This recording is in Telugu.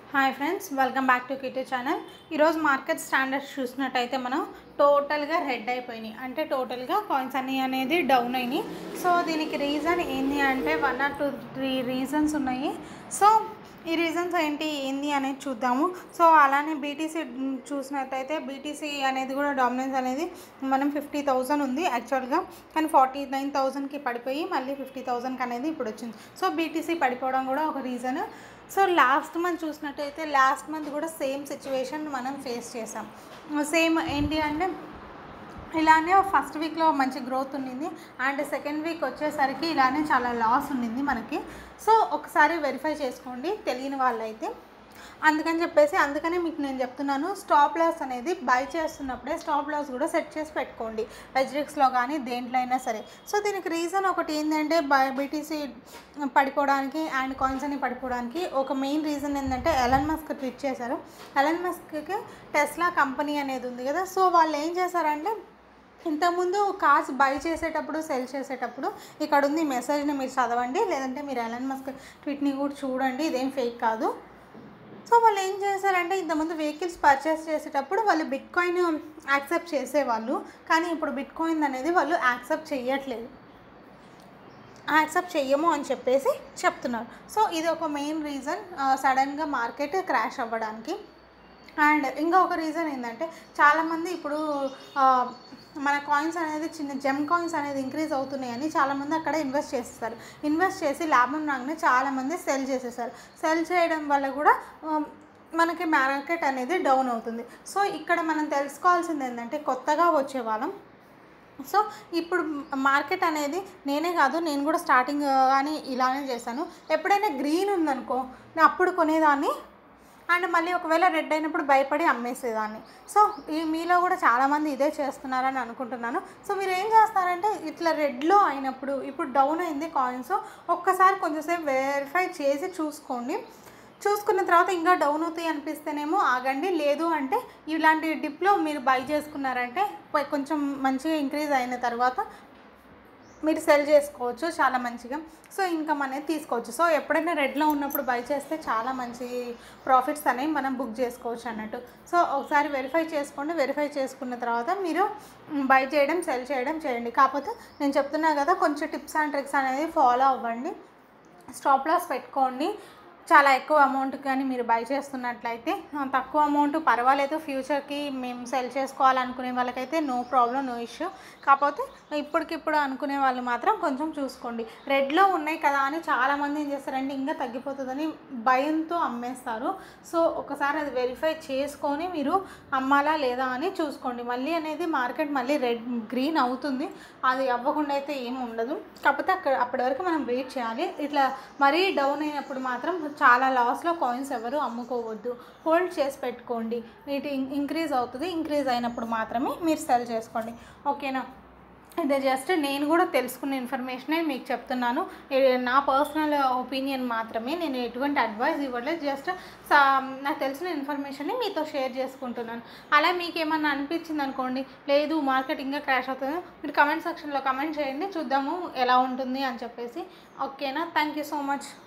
hi friends welcome back to Kitty channel ఈరోజు మార్కెట్ స్టాండర్డ్స్ చూసినట్టయితే మనం టోటల్గా రెడ్ అయిపోయినాయి అంటే టోటల్గా కాయిన్స్ అన్నీ అనేది డౌన్ అయినాయి సో దీనికి రీజన్ ఏంటి అంటే one or two three reasons ఉన్నాయి సో ఈ రీజన్స్ ఏంటి ఏంది అనేది చూద్దాము సో అలానే బీటీసీ చూసినట్టయితే బీటీసీ అనేది కూడా డామినెన్స్ అనేది మనం ఫిఫ్టీ థౌజండ్ ఉంది యాక్చువల్గా కానీ ఫార్టీ నైన్ థౌజండ్కి పడిపోయి మళ్ళీ ఫిఫ్టీ థౌజండ్కి అనేది ఇప్పుడు వచ్చింది సో బీటీసీ పడిపోవడం కూడా ఒక రీజన్ సో లాస్ట్ మంత్ చూసినట్టయితే లాస్ట్ మంత్ కూడా సేమ్ సిచ్యువేషన్ మనం ఫేస్ చేసాం సేమ్ ఏంటి అంటే ఇలానే ఫస్ట్ వీక్లో మంచి గ్రోత్ ఉండింది అండ్ సెకండ్ వీక్ వచ్చేసరికి ఇలానే చాలా లాస్ ఉండింది మనకి సో ఒకసారి వెరిఫై చేసుకోండి తెలియని వాళ్ళైతే అందుకని చెప్పేసి అందుకనే మీకు నేను చెప్తున్నాను స్టాప్ లాస్ అనేది బై చేస్తున్నప్పుడే స్టాప్ లాస్ కూడా సెట్ చేసి పెట్టుకోండి వెజ్రిక్స్లో కానీ దేంట్లో అయినా సరే సో దీనికి రీజన్ ఒకటి ఏంటంటే బై బీటీసీ పడిపోవడానికి అండ్ కాయిన్స్ అని పడిపోవడానికి ఒక మెయిన్ రీజన్ ఏంటంటే ఎలన్ మస్క్ ట్వీట్ చేశారు ఎలన్ మస్క్కి టెస్లా కంపెనీ అనేది ఉంది కదా సో వాళ్ళు ఏం చేశారంటే ఇంతకుముందు కార్స్ బై చేసేటప్పుడు సెల్ చేసేటప్పుడు ఇక్కడ ఉంది ఈ మెసేజ్ని మీరు చదవండి లేదంటే మీరు ఎలన్ మస్క్ ట్వీట్ని కూడా చూడండి ఇదేం ఫేక్ కాదు సో వాళ్ళు ఏం చేశారంటే ఇంతకుముందు వెహికల్స్ పర్చేస్ చేసేటప్పుడు వాళ్ళు బిట్ కాయిన్ యాక్సెప్ట్ చేసేవాళ్ళు కానీ ఇప్పుడు బిట్ కాయిన్ అనేది వాళ్ళు యాక్సెప్ట్ చేయట్లేదు యాక్సెప్ట్ చెయ్యము అని చెప్పేసి చెప్తున్నారు సో ఇది ఒక మెయిన్ రీజన్ సడన్గా మార్కెట్ క్రాష్ అవ్వడానికి అండ్ ఇంకొక రీజన్ ఏంటంటే చాలామంది ఇప్పుడు ఆ, మన కాయిన్స్ అనేది చిన్న జెమ్ కాయిన్స్ అనేది ఇంక్రీజ్ అవుతున్నాయని చాలామంది అక్కడ ఇన్వెస్ట్ చేసేస్తారు ఇన్వెస్ట్ చేసి లాభం రాగానే చాలామంది సెల్ చేసేసారు సెల్ చేయడం వల్ల కూడా ఆ, మనకి మార్కెట్ అనేది డౌన్ అవుతుంది సో ఇక్కడ మనం తెలుసుకోవాల్సింది ఏంటంటే కొత్తగా వచ్చే వాళ్ళం సో ఇప్పుడు మార్కెట్ అనేది నేనే కాదు నేను కూడా స్టార్టింగ్ కానీ ఇలానే చేశాను ఎప్పుడైనా గ్రీన్ ఉందనుకో నేను అప్పుడు కొనేదాన్ని అండ్ మళ్ళీ ఒకవేళ రెడ్ అయినప్పుడు భయపడి అమ్మేసేదాన్ని సో ఈ మీలో కూడా చాలామంది ఇదే చేస్తున్నారని అనుకుంటున్నాను సో మీరు ఏం చేస్తారంటే ఇట్లా రెడ్లో అయినప్పుడు ఇప్పుడు డౌన్ అయింది కాయిన్స్ ఒక్కసారి కొంచెంసేపు వెరిఫై చేసి చూసుకోండి చూసుకున్న తర్వాత ఇంకా డౌన్ అవుతాయి అనిపిస్తేనేమో ఆగండి లేదు అంటే ఇలాంటి డిప్లో మీరు బై చేసుకున్నారంటే పై- కొంచెం మంచిగా ఇంక్రీజ్ అయిన తర్వాత మీరు సెల్ చేసుకోవచ్చు చాలా మంచిగా సో ఇన్కమ్ అనేది తీసుకోవచ్చు సో ఎప్పుడైనా రెడ్లో ఉన్నప్పుడు బై చేస్తే చాలా మంచి ప్రాఫిట్స్ అనేవి మనం బుక్ చేసుకోవచ్చు అన్నట్టు సో ఒకసారి వెరిఫై చేసుకోండి వెరిఫై చేసుకున్న తర్వాత మీరు బై చేయడం సెల్ చేయడం చేయండి కాకపోతే నేను చెప్తున్నా కదా కొంచెం టిప్స్ అండ్ ట్రిక్స్ అనేది ఫాలో అవ్వండి స్టాప్ లాస్ పెట్టుకోండి చాలా ఎక్కువ అమౌంట్ కానీ మీరు బై చేస్తున్నట్లయితే ఆ, తక్కువ అమౌంట్ పర్వాలేదు ఫ్యూచర్కి మేము సెల్ చేసుకోవాలనుకునే వాళ్ళకైతే నో ప్రాబ్లం నో ఇష్యూ కాకపోతే ఇప్పటికిప్పుడు అనుకునే వాళ్ళు మాత్రం కొంచెం చూసుకోండి రెడ్లో ఉన్నాయి కదా అని చాలామంది ఏం చేస్తారంటే ఇంకా తగ్గిపోతుందని భయంతో అమ్మేస్తారు సో ఒకసారి అది వెరిఫై చేసుకొని మీరు అమ్మాలా లేదా అని చూసుకోండి మళ్ళీ అనేది మార్కెట్ మళ్ళీ రెడ్ గ్రీన్ అవుతుంది అది అవ్వకుండా అయితే ఏం ఉండదు కాకపోతే అక్కడ అప్పటి వరకు మనం వెయిట్ చేయాలి ఇట్లా మరీ డౌన్ అయినప్పుడు మాత్రం చాలా లాస్లో కాయిన్స్ ఎవరు అమ్ముకోవద్దు హోల్డ్ చేసి పెట్టుకోండి వీటి ఇంక్రీజ్ అవుతుంది ఇంక్రీజ్ అయినప్పుడు మాత్రమే మీరు సెల్ చేసుకోండి ఓకేనా ఇది జస్ట్ నేను కూడా తెలుసుకున్న ఇన్ఫర్మేషనే మీకు చెప్తున్నాను ఇది నా పర్సనల్ ఒపీనియన్ మాత్రమే నేను ఎటువంటి అడ్వైస్ ఇవ్వట్లేదు జస్ట్ నాకు తెలిసిన ఇన్ఫర్మేషన్ని మీతో షేర్ చేసుకుంటున్నాను అలా మీకు ఏమన్నా అనిపించింది అనుకోండి లేదు మార్కెట్ ఇంకా క్రాష్ అవుతుంది మీరు కమెంట్ సెక్షన్లో కమెంట్ చేయండి చూద్దాము ఎలా ఉంటుంది అని చెప్పేసి ఓకేనా థ్యాంక్ యూ సో మచ్